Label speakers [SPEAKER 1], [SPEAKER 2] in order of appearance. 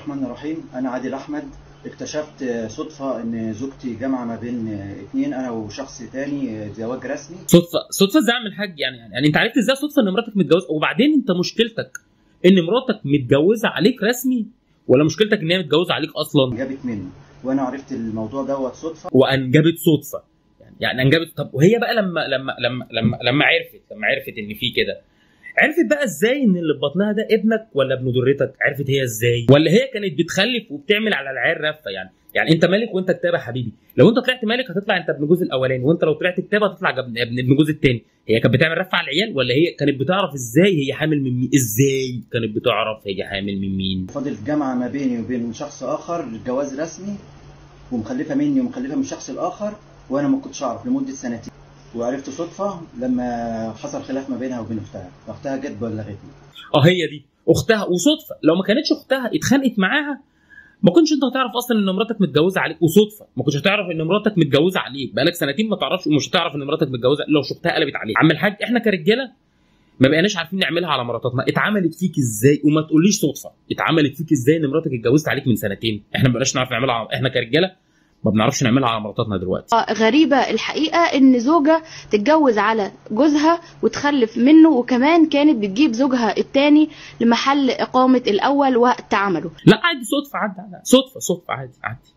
[SPEAKER 1] الرحمن الرحيم انا عادل احمد اكتشفت صدفة ان زوجتي جامعة ما بين اتنين انا وشخص تاني زواج رسمي
[SPEAKER 2] صدفه صدفه ازاي اعمل حاج يعني يعني انت عرفت ازاي صدفه ان مراتك متجوزه وبعدين انت مشكلتك ان مراتك متجوزه عليك رسمي ولا مشكلتك ان هي متجوزه عليك اصلا
[SPEAKER 1] جابت منه وانا عرفت الموضوع دوت صدفة
[SPEAKER 2] وانجبت صدفه يعني يعني انجبت طب وهي بقى لما لما لما لما لما عرفت لما عرفت ان في كده عرفت بقى ازاي ان اللي في بطنها ده ابنك ولا ابن ضرتك عرفت هي ازاي ولا هي كانت بتخلف وبتعمل على العيال رفه يعني يعني انت مالك وانت كتابه حبيبي لو انت طلعت مالك هتطلع انت ابن الجوز الاولاني وانت لو طلعت كتابه هتطلع ابن ابن ابن الجوز الثاني هي كانت بتعمل رفه على العيال ولا هي كانت بتعرف ازاي هي حامل من مين ازاي كانت بتعرف هي حامل من مين
[SPEAKER 1] فاضل جامعة ما بيني وبين شخص اخر جواز رسمي ومخلفة مني ومخلفة من الشخص الاخر وانا ما كنتش اعرف لمدة سنتين وعرفت صدفة لما حصل خلاف ما بينها وبين اختها اختها جت بلغتني
[SPEAKER 2] اه هي دي اختها وصدفه لو ما كانتش اختها اتخانقت معاها ما كنتش انت هتعرف اصلا ان مراتك متجوزه عليك وصدفه ما كنتش هتعرف ان مراتك متجوزه عليك بقالك سنتين ما تعرفش ومش هتعرف ان مراتك متجوزه لو شفتها قلبت عليك عم الحاج احنا كرجاله ما بقيناش عارفين نعملها على مراتاتنا اتعملت فيك ازاي وما تقوليش صدفه اتعملت فيك ازاي ان مراتك اتجوزت عليك من سنتين احنا ما بقيناش نعرف نعملها على... احنا كرجاله ما بنعرفش نعملها على مراتاتنا دلوقتي
[SPEAKER 3] غريبة الحقيقة ان زوجة تتجوز على جوزها وتخلف منه وكمان كانت بتجيب زوجها التاني لمحل اقامة الاول وقت عمله
[SPEAKER 2] لا عادي صدفه عادي عادي. صدفه صدفه عادي عادي